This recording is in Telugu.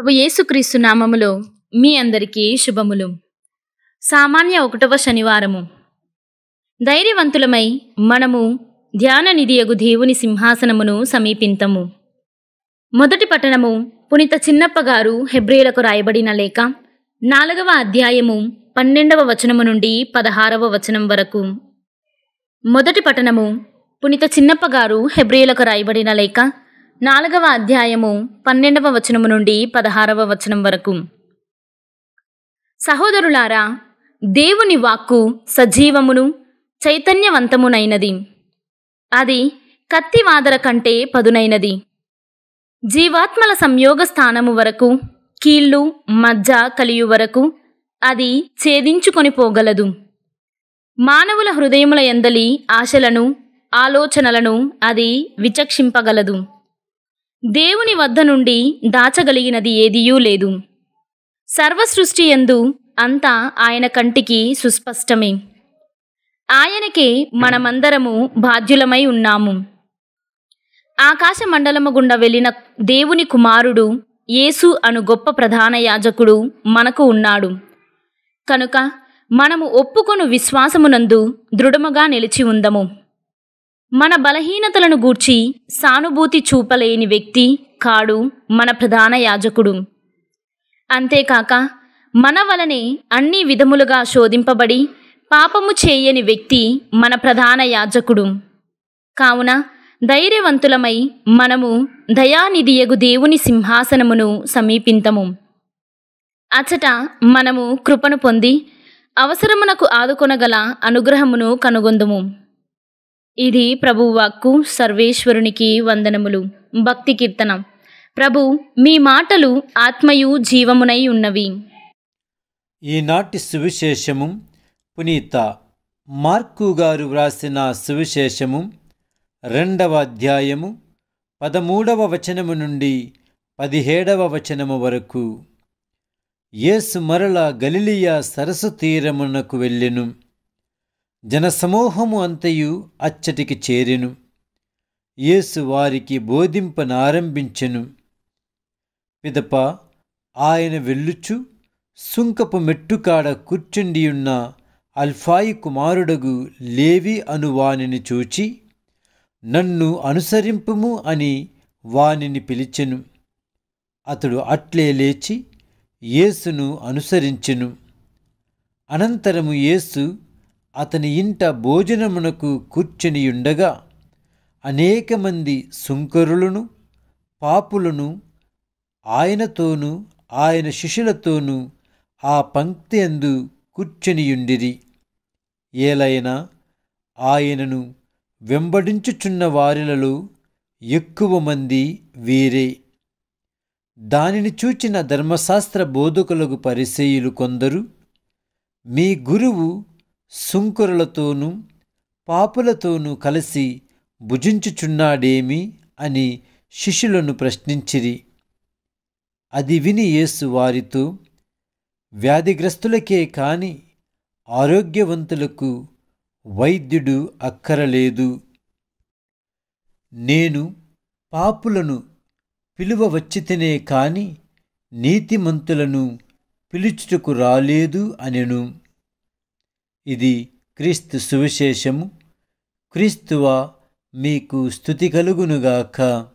ప్రభు యేసుక్రీస్తు నామములో మీ అందరికీ శుభములు సామాన్య ఒకటవ శనివారము ధైర్యవంతులమై మనము ధ్యాన నిధియగు దేవుని సింహాసనమును సమీపింతము మొదటి పట్టణము పునిత చిన్నప్ప గారు హెబ్రియులకు రాయబడిన లేఖ నాలుగవ అధ్యాయము పన్నెండవ వచనము నుండి పదహారవ వచనం వరకు మొదటి పట్టణము పునిత చిన్నప్ప గారు హెబ్రియులకు రాయబడిన లేఖ నాలుగవ అధ్యాయము పన్నెండవ వచనము నుండి పదహారవ వచనం వరకు సహోదరులారా దేవుని వాక్కు సజీవమును చైతన్యవంతమునైనది అది కత్తివాదర కంటే పదునైనది జీవాత్మల సంయోగ స్థానము వరకు కీళ్ళు మజ్జ కలియు వరకు అది ఛేదించుకొని పోగలదు మానవుల హృదయముల ఎందలి ఆశలను ఆలోచనలను అది విచక్షింపగలదు దేవుని వద్ద నుండి దాచగలిగినది ఏదియూ లేదు సర్వసృష్టి ఎందు అంతా ఆయన కంటికి సుస్పష్టమే ఆయనకే మనమందరము బాధ్యులమై ఉన్నాము ఆకాశ మండలము గుండా వెళ్ళిన దేవుని కుమారుడు యేసు అను గొప్ప ప్రధాన యాజకుడు మనకు ఉన్నాడు కనుక మనము ఒప్పుకొను విశ్వాసమునందు దృఢముగా నిలిచి ఉందము మన బలహీనతలను గూర్చి సానుభూతి చూపలేని వ్యక్తి కాడు మన ప్రధాన యాజకుడు అంతేకాక మన వలనే అన్ని విధములుగా శోధింపబడి పాపము చేయని వ్యక్తి మన ప్రధాన యాజకుడు కావున ధైర్యవంతులమై మనము దయానిధియగు దేవుని సింహాసనమును సమీపింతము అచట మనము కృపను పొంది అవసరమునకు ఆదుకొనగల అనుగ్రహమును కనుగొందుము ఇది ప్రభువాక్కు సర్వేశ్వరునికి వందనములు భక్తి కీర్తన ప్రభు మీ మాటలు ఆత్మయు జీవమునై ఉన్నవి ఈనాటి సువిశేషము పునీత మార్కు గారు వ్రాసిన సువిశేషము రెండవ అధ్యాయము పదమూడవ వచనము నుండి పదిహేడవ వచనము వరకు యేసు మరల గలిలియ సరస్సు తీరమునకు వెళ్ళెను జనసమూహము అంతయు అచ్చటికి చేరెను యేసు వారికి బోధింపనారంభించెను పిదప ఆయన వెళ్ళుచు సుంకపు మెట్టుకాడ కూర్చుండియున్న అల్ఫాయి కుమారుడగు లేవి అను వానిని చూచి నన్ను అనుసరింపుము అని వానిని పిలిచెను అతడు అట్లే లేచి యేసును అనుసరించెను అనంతరము యేసు అతని ఇంట భోజనమునకు కూర్చొనియుండగా అనేక మంది సుంకరులను పాపులను ఆయనతోనూ ఆయన శిష్యులతోనూ ఆ పంక్తి అందు కూర్చొనియుండిరి ఏలైనా ఆయనను వెంబడించుచున్న వారిలలో ఎక్కువ మంది వీరే దానిని చూచిన ధర్మశాస్త్ర బోధకులకు పరిసేయులు కొందరు మీ గురువు సుంకరులతోనూ పాపులతోనూ కలిసి భుజించుచున్నాడేమి అని శిష్యులను ప్రశ్నించిరి అది విని యేసు వారితో వ్యాధిగ్రస్తులకే కాని ఆరోగ్యవంతులకు వైద్యుడు అక్కరలేదు నేను పాపులను పిలువ వచ్చితేనే కాని నీతిమంతులను పిలుచుటకు రాలేదు అనెను ఇది క్రీస్తు సువిశేషము క్రీస్తువ మీకు స్థుతి కలుగునుగాక